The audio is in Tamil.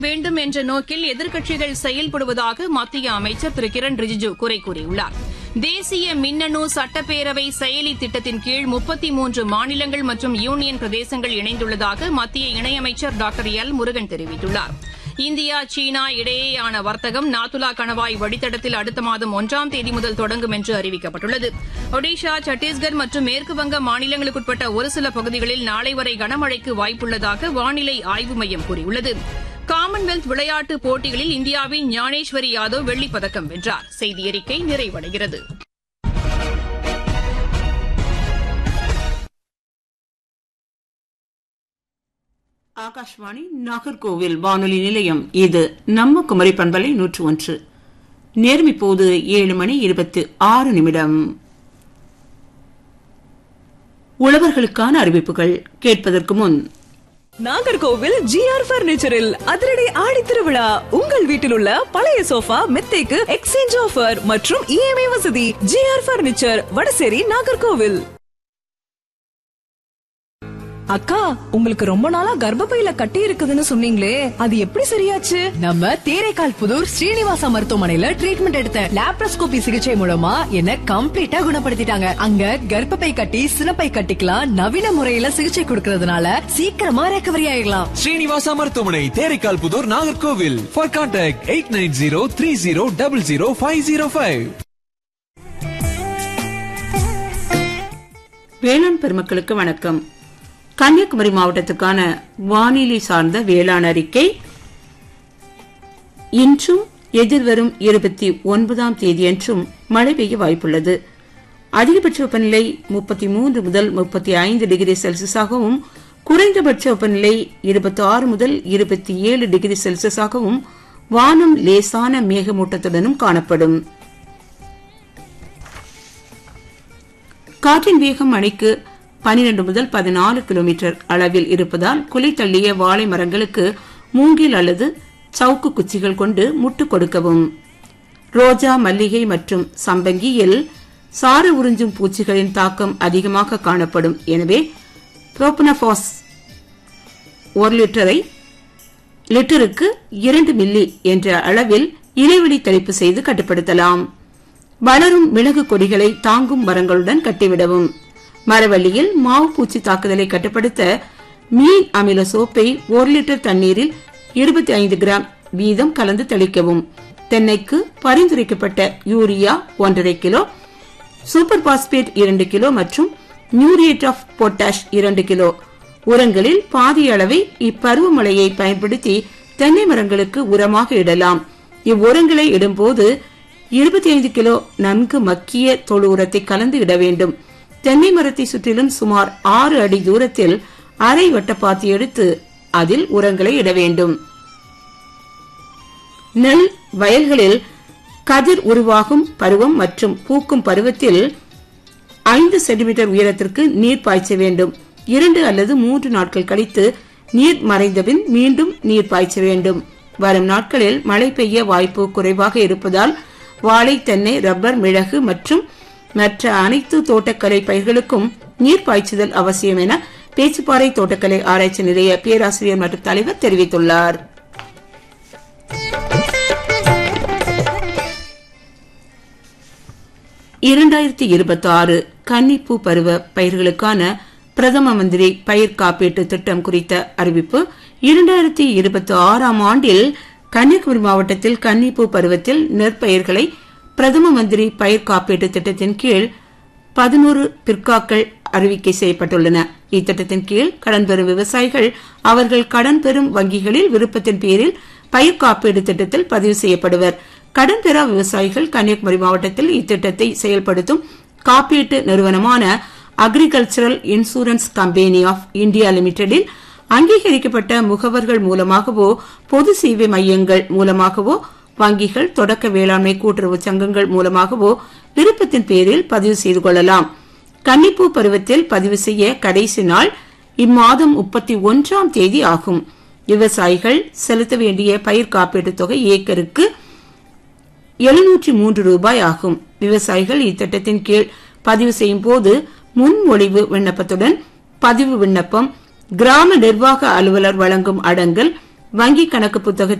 வேண்டும் என்ற நோக்கில் எதிர்க்கட்சிகள் செயல்படுவதாக மத்திய அமைச்சர் திரு கிரண் ரிஜிஜு குறை கூறியுள்ளார் தேசிய மின்னணு சட்டப்பேரவை செயலி திட்டத்தின் கீழ் முப்பத்தி மூன்று மாநிலங்கள் மற்றும் யூனியன் பிரதேசங்கள் இணைந்துள்ளதாக மத்திய இணையமைச்சர் டாக்டர் எல் முருகன் தெரிவித்துள்ளார் இந்தியா சீனா இடையேயான வர்த்தகம் நாத்துலா கணவாய் வழித்தடத்தில் அடுத்த மாதம் ஒன்றாம் தேதி முதல் தொடங்கும் என்று அறிவிக்கப்பட்டுள்ளது ஒடிஷா சத்தீஸ்கர் மற்றும் மேற்குவங்க மாநிலங்களுக்குட்பட்ட ஒரு சில பகுதிகளில் நாளை வரை கனமழைக்கு வாய்ப்புள்ளதாக வானிலை ஆய்வு மையம் கூறியுள்ளது காமன்வெல்த் விளையாட்டுப் போட்டிகளில் இந்தியாவின் ஞானேஸ்வரி யாதவ் வெள்ளிப் பதக்கம் வென்றார் செய்தி அறிக்கை நிறைவடைகிறது ஆகாஷ்வாணி நாகர்கோவில் வானொலி நிலையம் இது நம்ம குமரி பண்பலை நூற்று ஒன்று நேரம் இப்போது ஏழு மணி இருபத்தி ஆறு நிமிடம் உழவர்களுக்கான அறிவிப்புகள் கேட்பதற்கு முன் நாகர்கோவில் ஜிஆர் பர்னிச்சரில் அதிரடி ஆடி திருவிழா உங்கள் வீட்டில் உள்ள பழைய சோஃபா மெத்தைக்கு எக்ஸ்சேஞ்ச் ஆஃபர் மற்றும் இஎம்ஐ வசதி ஜிஆர் பர்னிச்சர் வடசேரி நாகர்கோவில் அக்கா உங்களுக்கு ரொம்ப நாளா கர்ப்பப்பையில கட்டி இருக்குதுன்னு சொன்னீங்களே அது எப்படி சரியாச்சு நம்ம தேரைக்கால் புதூர் ஸ்ரீனிவாசா மருத்துவமனையில ட்ரீட்மெண்ட் எடுத்த லாப்ரோஸ்கோபி சிகிச்சை மூலமா என்ன கம்ப்ளீட்டா குணப்படுத்திட்டாங்க அங்க கர்ப்பப்பை கட்டி சினப்பை கட்டிக்கலாம் நவீன முறையில சிகிச்சை கொடுக்கறதுனால சீக்கிரமா ரெக்கவரி ஆயிடலாம் ஸ்ரீனிவாசா மருத்துவமனை Theraikal Puthur Nagercoil for contact eight nine zero three zero double zero five zero five வேளாண் பெருமக்களுக்கு வணக்கம் கன்னியாகுமரி மாவட்டத்துக்கான வானிலை சார்ந்த வேளாண் அறிக்கை இன்றும் எதிர்வரும் இருபத்தி ஒன்பதாம் தேதியன்றும் மழை பெய்ய வாய்ப்புள்ளது அதிகபட்ச வெப்பநிலை முப்பத்தி மூன்று முதல் முப்பத்தி ஐந்து டிகிரி செல்சியஸாகவும் குறைந்தபட்ச வெப்பநிலை இருபத்தி ஆறு முதல் இருபத்தி ஏழு டிகிரி செல்சியஸாகவும் வானம் லேசான மேகமூட்டத்துடனும் காணப்படும் காற்றின் வேகம் மணிக்கு பனிரெண்டு முதல் பதினாலு கிலோமீட்டர் அளவில் இருப்பதால் குலை தள்ளிய வாழை மரங்களுக்கு மூங்கில் அல்லது சவுக்கு குச்சிகள் கொண்டு முட்டு கொடுக்கவும் ரோஜா மல்லிகை மற்றும் சம்பங்கியில் சாறு உறிஞ்சும் பூச்சிகளின் தாக்கம் அதிகமாக காணப்படும் எனவே புரோபனபாஸ் ஒரு லிட்டரை லிட்டருக்கு இரண்டு மில்லி என்ற அளவில் இடைவெளி தெளிப்பு செய்து கட்டுப்படுத்தலாம் வளரும் மிளகு கொடிகளை தாங்கும் மரங்களுடன் கட்டிவிடவும் மரவள்ளியில் மாவு பூச்சி தாக்குதலை கட்டுப்படுத்த மீன் அமில சோப்பை ஒரு லிட்டர் தண்ணீரில் இருபத்தி ஐந்து கிராம் வீதம் கலந்து தெளிக்கவும் தென்னைக்கு பரிந்துரைக்கப்பட்ட யூரியா ஒன்றரை கிலோ சூப்பர் பாஸ்பேட் இரண்டு கிலோ மற்றும் மியூரியேட் ஆஃப் பொட்டாஷ் இரண்டு கிலோ உரங்களில் பாதி அளவை இப்பருவமழையை பயன்படுத்தி தென்னை மரங்களுக்கு உரமாக இடலாம் இவ்வுரங்களை இடும்போது இருபத்தி ஐந்து கிலோ நன்கு மக்கிய தொழு உரத்தை கலந்து இட வேண்டும் தென்னை மரத்தை சுற்றிலும் சுமார் ஆறு அடி தூரத்தில் அரை வட்டப்பாத்தி எடுத்து அதில் உரங்களை இட வேண்டும் நெல் வயல்களில் கதிர் உருவாகும் பருவம் மற்றும் பூக்கும் பருவத்தில் ஐந்து சென்டிமீட்டர் உயரத்திற்கு நீர் பாய்ச்ச வேண்டும் இரண்டு அல்லது மூன்று நாட்கள் கழித்து நீர் மறைந்தபின் மீண்டும் நீர் பாய்ச்ச வேண்டும் வரும் நாட்களில் மழை பெய்ய வாய்ப்பு குறைவாக இருப்பதால் வாழை தென்னை ரப்பர் மிளகு மற்றும் மற்ற அனைத்து தோட்டக்கலை பயிர்களுக்கும் நீர் பாய்ச்சுதல் அவசியம் என பேச்சுப்பாறை தோட்டக்கலை ஆராய்ச்சி நிலைய பேராசிரியர் மற்றும் தலைவர் தெரிவித்துள்ளார் இரண்டாயிரத்தி இருபத்தி ஆறு கன்னிப்பூ பருவ பயிர்களுக்கான பிரதம மந்திரி பயிர் காப்பீட்டு திட்டம் குறித்த அறிவிப்பு இரண்டாயிரத்தி இருபத்தி ஆறாம் ஆண்டில் கன்னியாகுமரி மாவட்டத்தில் கன்னிப்பூ பருவத்தில் நெற்பயிர்களை பிரதம மந்திரி பயிர் காப்பீட்டு திட்டத்தின் கீழ் பதினோரு பிற்காக்கள் அறிவிக்கை செய்யப்பட்டுள்ளன இத்திட்டத்தின் கீழ் கடன் பெறும் விவசாயிகள் அவர்கள் கடன் பெறும் வங்கிகளில் விருப்பத்தின் பேரில் பயிர் காப்பீடு திட்டத்தில் பதிவு செய்யப்படுவர் கடன் பெறா விவசாயிகள் கன்னியாகுமரி மாவட்டத்தில் இத்திட்டத்தை செயல்படுத்தும் காப்பீட்டு நிறுவனமான agricultural insurance company of India லிமிடெடில் அங்கீகரிக்கப்பட்ட முகவர்கள் மூலமாகவோ பொது சேவை மையங்கள் மூலமாகவோ வங்கிகள் தொடக்க வேளாண்மை கூட்டுறவு சங்கங்கள் மூலமாகவோ விருப்பத்தின் பேரில் பதிவு செய்து கொள்ளலாம் கன்னிப்பூ பருவத்தில் பதிவு செய்ய கடைசி நாள் இம்மாதம் முப்பத்தி ஒன்றாம் தேதி ஆகும் விவசாயிகள் செலுத்த வேண்டிய பயிர் காப்பீட்டுத் தொகை ஏக்கருக்கு எழுநூற்றி மூன்று ரூபாய் ஆகும் விவசாயிகள் இத்திட்டத்தின் கீழ் பதிவு செய்யும் போது முன்மொழிவு விண்ணப்பத்துடன் பதிவு விண்ணப்பம் கிராம நிர்வாக அலுவலர் வழங்கும் அடங்கல் வங்கி கணக்கு புத்தக